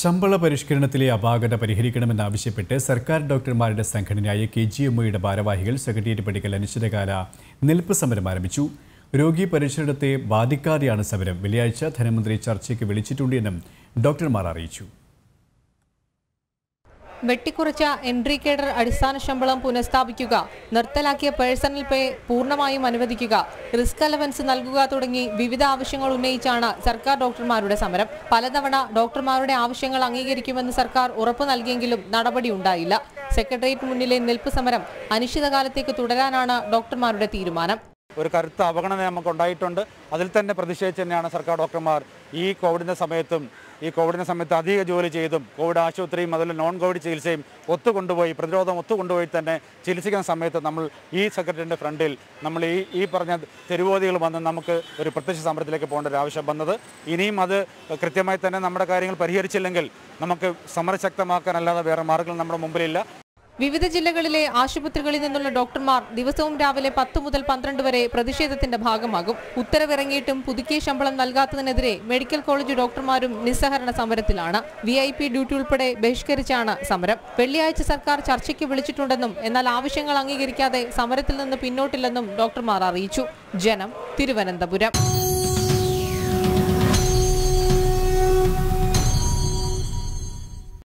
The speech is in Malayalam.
ശമ്പള പരിഷ്കരണത്തിലെ അപാകത പരിഹരിക്കണമെന്നാവശ്യപ്പെട്ട് സർക്കാർ ഡോക്ടർമാരുടെ സംഘടനയായ കെ ജി എം ഒയുടെ ഭാരവാഹികൾ സെക്രട്ടേറിയറ്റ് പടിക്കൽ അനിശ്ചിതകാല നിൽപ്പ് സമരം ആരംഭിച്ചു രോഗി പരിശീലനത്തെ ബാധിക്കാതെയാണ് സമരം വെള്ളിയാഴ്ച ധനമന്ത്രി ചർച്ചയ്ക്ക് വിളിച്ചിട്ടുണ്ട് എന്നും ഡോക്ടർമാർ അറിയിച്ചു വെട്ടിക്കുറച്ച എൻട്രി കേഡർ അടിസ്ഥാന ശമ്പളം പുനഃസ്ഥാപിക്കുക നിർത്തലാക്കിയ പേഴ്സണൽ പേ പൂർണ്ണമായും അനുവദിക്കുക റിസ്ക് അലവൻസ് നൽകുക തുടങ്ങി വിവിധ ആവശ്യങ്ങൾ ഉന്നയിച്ചാണ് സർക്കാർ ഡോക്ടർമാരുടെ സമരം പലതവണ ഡോക്ടർമാരുടെ ആവശ്യങ്ങൾ അംഗീകരിക്കുമെന്ന് സർക്കാർ ഉറപ്പു നൽകിയെങ്കിലും നടപടി ഉണ്ടായില്ല സെക്രട്ടേറിയറ്റ് മുന്നിലെ നിൽപ്പ് സമരം അനിശ്ചിതകാലത്തേക്ക് തുടരാനാണ് ഡോക്ടർമാരുടെ തീരുമാനം ഒരു കരുത്ത അവഗണന നമുക്ക് ഉണ്ടായിട്ടുണ്ട് അതിൽ തന്നെ പ്രതിഷേധിച്ച് തന്നെയാണ് സർക്കാർ ഡോക്ടർമാർ ഈ കോവിഡിൻ്റെ സമയത്തും ഈ കോവിഡിൻ്റെ സമയത്ത് അധിക ജോലി ചെയ്തും കോവിഡ് ആശുപത്രിയും അതുപോലെ നോൺ കോവിഡ് ചികിത്സയും ഒത്തുകൊണ്ടുപോയി പ്രതിരോധം ഒത്തുകൊണ്ടുപോയി തന്നെ ചികിത്സിക്കുന്ന സമയത്ത് നമ്മൾ ഈ സെക്രട്ടറിൻ്റെ ഫ്രണ്ടിൽ നമ്മൾ ഈ ഈ പറഞ്ഞ തെരുവോതികൾ വന്ന് നമുക്ക് ഒരു പ്രത്യക്ഷ സമരത്തിലേക്ക് പോകേണ്ട ഒരു ആവശ്യം വന്നത് ഇനിയും അത് കൃത്യമായി തന്നെ നമ്മുടെ കാര്യങ്ങൾ പരിഹരിച്ചില്ലെങ്കിൽ നമുക്ക് സമരശക്തമാക്കാനല്ലാതെ വേറെ മാർഗ്ഗങ്ങൾ നമ്മുടെ മുമ്പിലില്ല വിവിധ ജില്ലകളിലെ ആശുപത്രികളിൽ നിന്നുള്ള ഡോക്ടർമാർ ദിവസവും രാവിലെ പത്ത് മുതൽ പന്ത്രണ്ട് വരെ പ്രതിഷേധത്തിന്റെ ഭാഗമാകും ഉത്തരവിറങ്ങിയിട്ടും പുതുക്കിയ ശമ്പളം നൽകാത്തതിനെതിരെ മെഡിക്കൽ കോളേജ് ഡോക്ടർമാരും നിസ്സഹരണ സമരത്തിലാണ് വി ഐ പി ഡ്യൂട്ടി ഉൾപ്പെടെ ബഹിഷ്കരിച്ചാണ് സമരം വെള്ളിയാഴ്ച സർക്കാർ ചർച്ചയ്ക്ക് വിളിച്ചിട്ടുണ്ടെന്നും എന്നാൽ ആവശ്യങ്ങൾ അംഗീകരിക്കാതെ സമരത്തിൽ നിന്ന് പിന്നോട്ടില്ലെന്നും ഡോക്ടർമാർ അറിയിച്ചു ജനം തിരുവനന്തപുരം